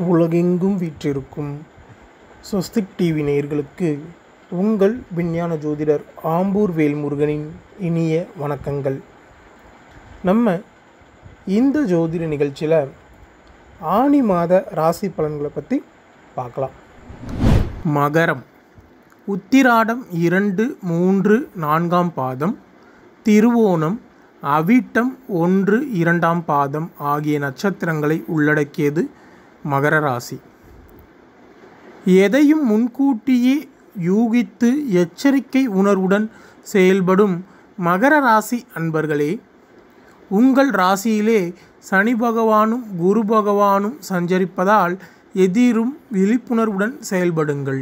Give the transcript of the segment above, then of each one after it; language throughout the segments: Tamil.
உலகெங்கும் வீற்றிருக்கும் ஸ்வஸ்திக் டிவி நேயர்களுக்கு உங்கள் விஞ்ஞான ஜோதிடர் ஆம்பூர் வேல்முருகனின் இனிய வணக்கங்கள் நம்ம இந்த ஜோதிட நிகழ்ச்சியில் ஆனி மாத ராசி பலன்களை பற்றி பார்க்கலாம் மகரம் உத்திராடம் இரண்டு மூன்று நான்காம் பாதம் திருவோணம் அவிட்டம் ஒன்று இரண்டாம் பாதம் ஆகிய நட்சத்திரங்களை உள்ளடக்கியது மகர ராசி எதையும் முன்கூட்டியே யூகித்து எச்சரிக்கை உணர்வுடன் செயல்படும் மகர ராசி அன்பர்களே உங்கள் ராசியிலே சனி பகவானும் குரு பகவானும் சஞ்சரிப்பதால் எதிரும் விழிப்புணர்வுடன் செயல்படுங்கள்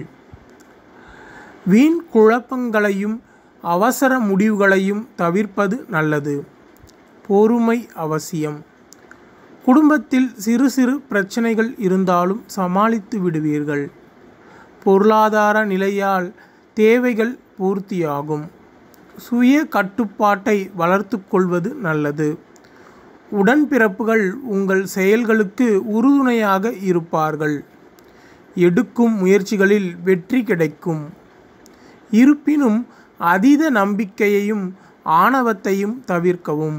வீண் குழப்பங்களையும் அவசர முடிவுகளையும் தவிர்ப்பது நல்லது பொறுமை அவசியம் குடும்பத்தில் சிறு சிறு பிரச்சனைகள் இருந்தாலும் சமாளித்து விடுவீர்கள் பொருளாதார நிலையால் தேவைகள் பூர்த்தியாகும் சுய கட்டுப்பாட்டை வளர்த்து கொள்வது நல்லது உடன்பிறப்புகள் உங்கள் செயல்களுக்கு உறுதுணையாக இருப்பார்கள் எடுக்கும் முயற்சிகளில் வெற்றி கிடைக்கும் இருப்பினும் அதீத நம்பிக்கையையும் ஆணவத்தையும் தவிர்க்கவும்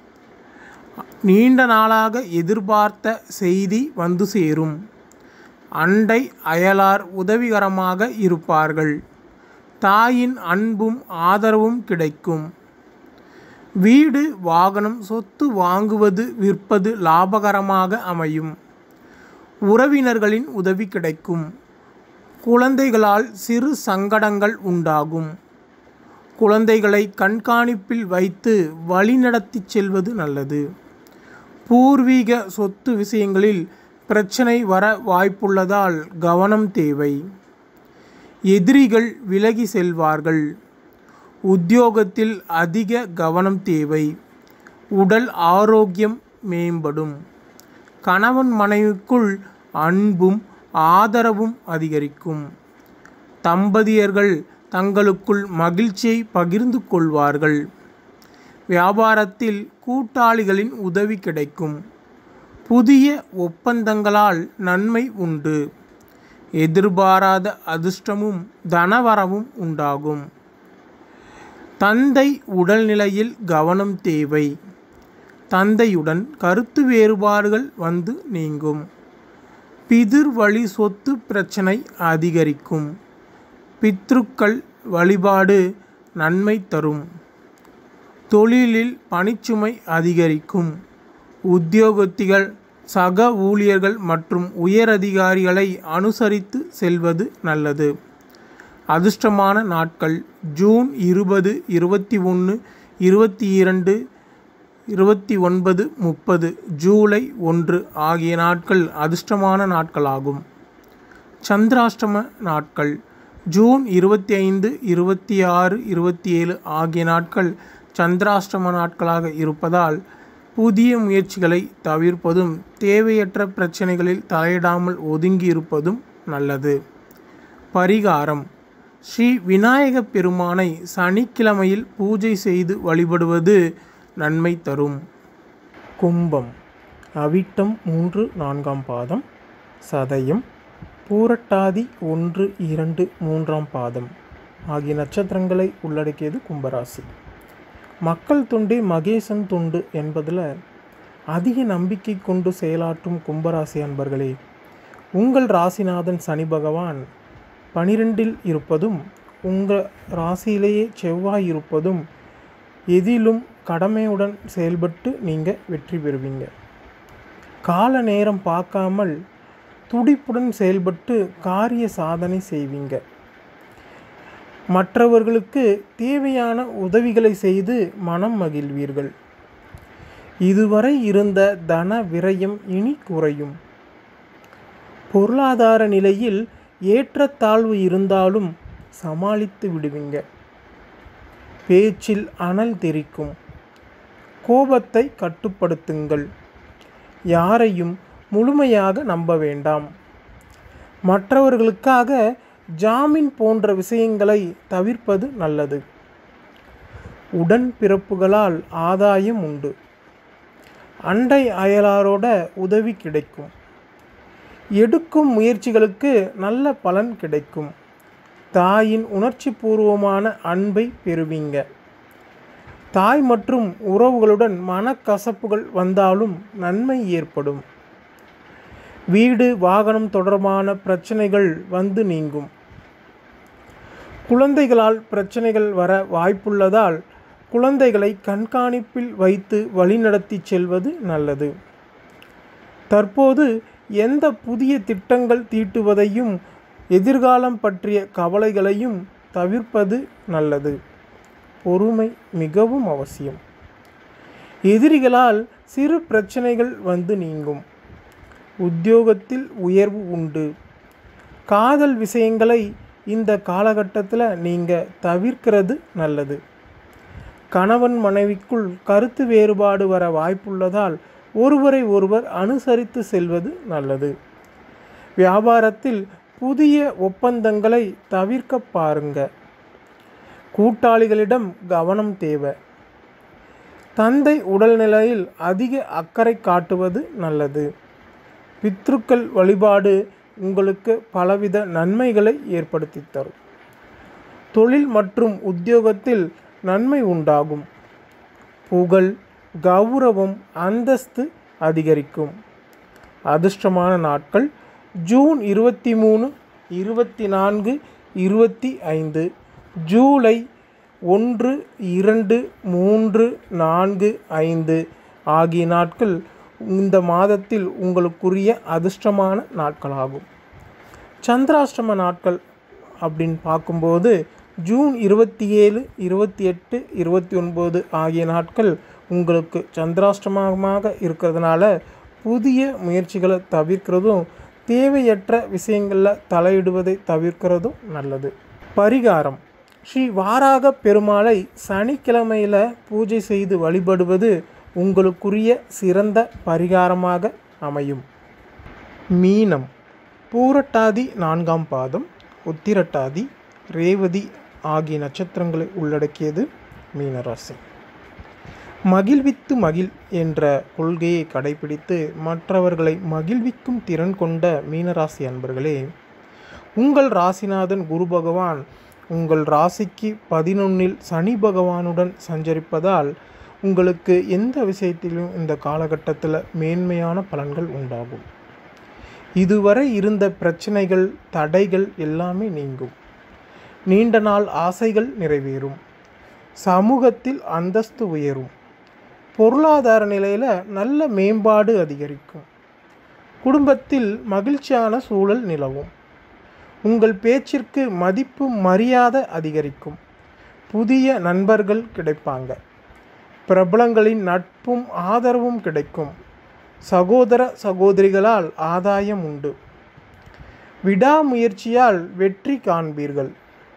நீண்ட நாளாக எதிர்பார்த்த செய்தி வந்து சேரும் அண்டை அயலார் உதவிகரமாக இருப்பார்கள் தாயின் அன்பும் ஆதரவும் கிடைக்கும் வீடு வாகனம் சொத்து வாங்குவது விற்பது லாபகரமாக அமையும் உறவினர்களின் உதவி கிடைக்கும் குழந்தைகளால் சிறு சங்கடங்கள் உண்டாகும் குழந்தைகளை கண்காணிப்பில் வைத்து வழிநடத்தி செல்வது நல்லது பூர்வீக சொத்து விஷயங்களில் பிரச்சனை வர வாய்ப்புள்ளதால் கவனம் தேவை எதிரிகள் விலகி செல்வார்கள் உத்தியோகத்தில் அதிக கவனம் தேவை உடல் ஆரோக்கியம் மேம்படும் கணவன் மனைவிக்குள் அன்பும் ஆதரவும் அதிகரிக்கும் தம்பதியர்கள் தங்களுக்குள் மகிழ்ச்சியை பகிர்ந்து கொள்வார்கள் வியாபாரத்தில் கூட்டாளிகளின் உதவி கிடைக்கும் புதிய ஒப்பந்தங்களால் நன்மை உண்டு எதிர்பாராத அதிர்ஷ்டமும் தனவரவும் உண்டாகும் தந்தை உடல்நிலையில் கவனம் தேவை தந்தையுடன் கருத்து வேறுபாடுகள் வந்து நீங்கும் பிதிர் வழி சொத்து பிரச்சனை அதிகரிக்கும் பித்ருக்கள் வழிபாடு நன்மை தரும் தொழிலில் பணிச்சுமை அதிகரிக்கும் உத்தியோகத்திகள் சக ஊழியர்கள் மற்றும் உயரதிகாரிகளை அனுசரித்து செல்வது நல்லது அதிர்ஷ்டமான நாட்கள் ஜூன் இருபது இருபத்தி ஒன்று இருபத்தி இரண்டு இருபத்தி ஒன்பது முப்பது ஜூலை ஒன்று ஆகிய நாட்கள் அதிர்ஷ்டமான நாட்களாகும் சந்திராஷ்டம நாட்கள் ஜூன் இருபத்தி ஐந்து இருபத்தி ஆறு இருபத்தி ஏழு ஆகிய நாட்கள் சந்திராஷ்டம நாட்களாக இருப்பதால் புதிய முயற்சிகளை தவிர்ப்பதும் தேவையற்ற பிரச்சனைகளில் தலையிடாமல் ஒதுங்கி இருப்பதும் நல்லது பரிகாரம் ஸ்ரீ விநாயக பெருமானை சனிக்கிழமையில் பூஜை செய்து வழிபடுவது நன்மை தரும் கும்பம் அவிட்டம் மூன்று நான்காம் பாதம் சதயம் பூரட்டாதி ஒன்று இரண்டு மூன்றாம் பாதம் ஆகிய நட்சத்திரங்களை உள்ளடக்கியது கும்பராசி மக்கள் தொண்டே மகேசன் தொண்டு என்பதில் அதிக நம்பிக்கை கொண்டு செயலாற்றும் கும்பராசி அன்பர்களே உங்கள் ராசிநாதன் சனி பகவான் பனிரெண்டில் இருப்பதும் உங்கள் ராசியிலேயே செவ்வாய் இருப்பதும் எதிலும் கடமையுடன் செயல்பட்டு நீங்கள் வெற்றி பெறுவீங்க கால நேரம் பார்க்காமல் துடிப்புடன் செயல்பட்டு காரிய சாதனை செய்வீங்க மற்றவர்களுக்கு தேவையான உதவிகளை செய்து மனம் மகிழ்வீர்கள் இதுவரை இருந்த தன விரயம் இனி குறையும் பொருளாதார நிலையில் ஏற்றத்தாழ்வு இருந்தாலும் சமாளித்து விடுவீங்க பேச்சில் அனல் தெரிக்கும் கோபத்தை கட்டுப்படுத்துங்கள் யாரையும் முழுமையாக நம்ப வேண்டாம் மற்றவர்களுக்காக ஜாமீன் போன்ற விஷயங்களை தவிர்ப்பது நல்லது உடன் பிறப்புகளால் ஆதாயம் உண்டு அண்டை அயலாரோட உதவி கிடைக்கும் எடுக்கும் முயற்சிகளுக்கு நல்ல பலன் கிடைக்கும் தாயின் உணர்ச்சி பூர்வமான அன்பை பெறுவீங்க தாய் மற்றும் உறவுகளுடன் மனக்கசப்புகள் வந்தாலும் நன்மை ஏற்படும் வீடு வாகனம் தொடர்பான பிரச்சனைகள் வந்து நீங்கும் குழந்தைகளால் பிரச்சனைகள் வர வாய்ப்புள்ளதால் குழந்தைகளை கண்காணிப்பில் வைத்து வழிநடத்தி செல்வது நல்லது தற்போது எந்த புதிய திட்டங்கள் தீட்டுவதையும் எதிர்காலம் பற்றிய கவலைகளையும் தவிர்ப்பது நல்லது பொறுமை மிகவும் அவசியம் எதிரிகளால் சிறு பிரச்சனைகள் வந்து நீங்கும் உத்தியோகத்தில் உயர்வு உண்டு காதல் விஷயங்களை இந்த காலகட்டத்தில் நீங்கள் தவிர்க்கிறது நல்லது கணவன் மனைவிக்குள் கருத்து வேறுபாடு வர வாய்ப்புள்ளதால் ஒருவரை ஒருவர் அனுசரித்து செல்வது நல்லது வியாபாரத்தில் புதிய ஒப்பந்தங்களை தவிர்க்க பாருங்க கூட்டாளிகளிடம் கவனம் தேவை தந்தை உடல்நிலையில் அதிக அக்கறை காட்டுவது நல்லது பித்ருக்கள் வழிபாடு உங்களுக்கு பலவித நன்மைகளை ஏற்படுத்தி தரும் தொழில் மற்றும் உத்தியோகத்தில் நன்மை உண்டாகும் புகழ் கௌரவம் அந்தஸ்து அதிகரிக்கும் அதிர்ஷ்டமான நாட்கள் ஜூன் இருபத்தி மூணு இருபத்தி நான்கு இருபத்தி ஐந்து ஜூலை ஒன்று இரண்டு மூன்று நான்கு ஐந்து ஆகிய நாட்கள் இந்த மாதத்தில் உங்களுக்குரிய அதிர்ஷ்டமான நாட்களாகும் சந்திராஷ்டம நாட்கள் அப்படின்னு பார்க்கும்போது ஜூன் இருபத்தி ஏழு இருபத்தி எட்டு இருபத்தி ஒன்பது ஆகிய நாட்கள் உங்களுக்கு சந்திராஷ்டமமாக இருக்கிறதுனால புதிய முயற்சிகளை தவிர்க்கிறதும் தேவையற்ற விஷயங்களில் தலையிடுவதை தவிர்க்கிறதும் நல்லது பரிகாரம் ஸ்ரீ வாராக பெருமாளை சனிக்கிழமையில் பூஜை செய்து வழிபடுவது உங்களுக்குரிய சிறந்த பரிகாரமாக அமையும் மீனம் பூரட்டாதி நான்காம் பாதம் உத்திரட்டாதி ரேவதி ஆகிய நட்சத்திரங்களை உள்ளடக்கியது மீனராசி மகிழ்வித்து மகிழ் என்ற கொள்கையை கடைபிடித்து மற்றவர்களை மகிழ்விக்கும் திறன் கொண்ட மீனராசி அன்பர்களே உங்கள் ராசிநாதன் குரு பகவான் உங்கள் ராசிக்கு பதினொன்னில் சனி பகவானுடன் சஞ்சரிப்பதால் உங்களுக்கு எந்த விஷயத்திலும் இந்த காலகட்டத்தில் மேன்மையான பலன்கள் உண்டாகும் இதுவரை இருந்த பிரச்சனைகள் தடைகள் எல்லாமே நீங்கும் நீண்ட நாள் ஆசைகள் நிறைவேறும் சமூகத்தில் அந்தஸ்து உயரும் பொருளாதார நிலையில் நல்ல மேம்பாடு அதிகரிக்கும் குடும்பத்தில் மகிழ்ச்சியான சூழல் நிலவும் உங்கள் பேச்சிற்கு மதிப்பு மரியாதை அதிகரிக்கும் புதிய நண்பர்கள் கிடைப்பாங்க பிரபலங்களின் நட்பும் ஆதரவும் கிடைக்கும் சகோதர சகோதரிகளால் ஆதாயம் உண்டு விடாமுயற்சியால் வெற்றி காண்பீர்கள்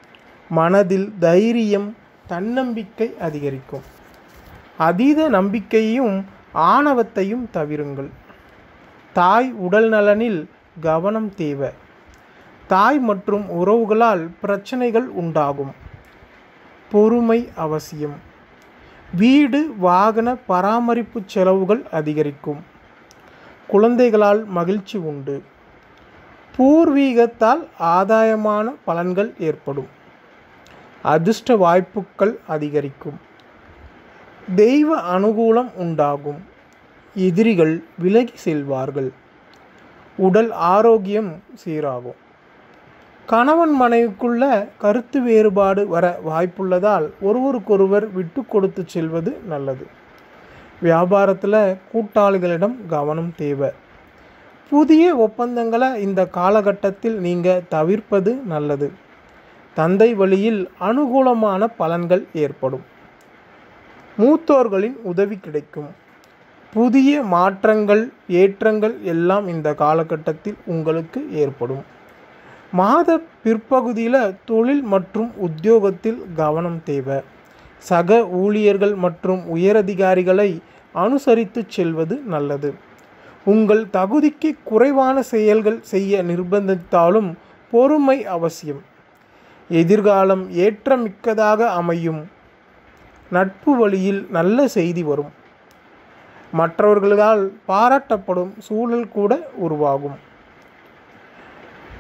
மனதில் தைரியம் தன்னம்பிக்கை அதிகரிக்கும் அதீத நம்பிக்கையும் ஆணவத்தையும் தவிருங்கள் தாய் உடல் நலனில் கவனம் தேவை தாய் மற்றும் உறவுகளால் பிரச்சனைகள் உண்டாகும் பொறுமை அவசியம் வீடு வாகன பராமரிப்பு செலவுகள் அதிகரிக்கும் குழந்தைகளால் மகிழ்ச்சி உண்டு பூர்வீகத்தால் ஆதாயமான பலன்கள் ஏற்படும் அதிர்ஷ்ட வாய்ப்புகள் அதிகரிக்கும் தெய்வ அனுகூலம் உண்டாகும் எதிரிகள் விலகி செல்வார்கள் உடல் ஆரோக்கியம் சீராகும் கணவன் மனைவிக்குள்ள கருத்து வேறுபாடு வர வாய்ப்புள்ளதால் ஒருவருக்கொருவர் விட்டு கொடுத்து செல்வது நல்லது வியாபாரத்தில் கூட்டாளிகளிடம் கவனம் தேவை புதிய ஒப்பந்தங்களை இந்த காலகட்டத்தில் நீங்கள் தவிர்ப்பது நல்லது தந்தை வழியில் அனுகூலமான பலன்கள் ஏற்படும் மூத்தோர்களின் உதவி கிடைக்கும் புதிய மாற்றங்கள் ஏற்றங்கள் எல்லாம் இந்த காலகட்டத்தில் உங்களுக்கு ஏற்படும் மாத பிற்பகுதியில் தொழில் மற்றும் உத்தியோகத்தில் கவனம் தேவை சக ஊழியர்கள் மற்றும் உயரதிகாரிகளை அனுசரித்து செல்வது நல்லது உங்கள் தகுதிக்கு குறைவான செயல்கள் செய்ய நிர்பந்தித்தாலும் பொறுமை அவசியம் எதிர்காலம் ஏற்றமிக்கதாக அமையும் நட்பு வழியில் நல்ல செய்தி வரும் மற்றவர்களால் பாராட்டப்படும் சூழல் கூட உருவாகும்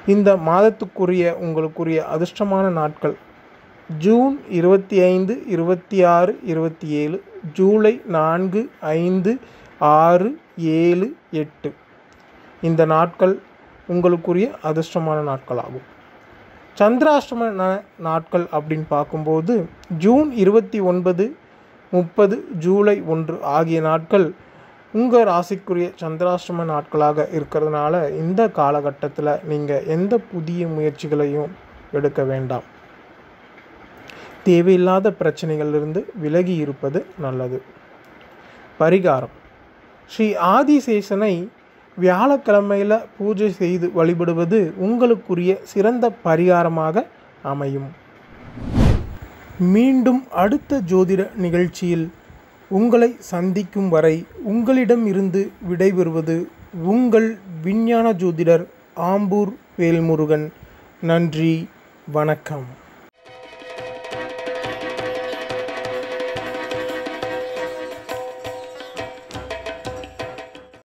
இந்த மாதத்துக்குரிய உங்களுக்குரிய அதிர்ஷ்டமான நாட்கள் ஜூன் இருபத்தி ஐந்து இருபத்தி ஆறு இருபத்தி ஏழு ஜூலை நான்கு ஐந்து ஆறு ஏழு எட்டு இந்த நாட்கள் உங்களுக்குரிய அதிர்ஷ்டமான நாட்களாகும் சந்திராஷ்டம நா- நாட்கள் அப்படின்னு பார்க்கும்போது ஜூன் இருபத்தி ஒன்பது முப்பது ஜூலை ஒன்று ஆகிய நாட்கள் உங்கள் ராசிக்குரிய சந்திராஷ்டம நாட்களாக இருக்கிறதுனால இந்த காலகட்டத்தில் நீங்கள் எந்த புதிய முயற்சிகளையும் எடுக்க வேண்டாம் தேவையில்லாத பிரச்சனைகளிலிருந்து விலகி இருப்பது நல்லது பரிகாரம் ஸ்ரீ ஆதிசேஷனை வியாழக்கிழமையில் பூஜை செய்து வழிபடுவது உங்களுக்குரிய சிறந்த பரிகாரமாக அமையும் மீண்டும் அடுத்த ஜோதிட நிகழ்ச்சியில் உங்களை சந்திக்கும் வரை உங்களிடம் இருந்து விடைபெறுவது உங்கள் விஞ்ஞான ஜோதிடர் ஆம்பூர் வேல்முருகன் நன்றி வணக்கம்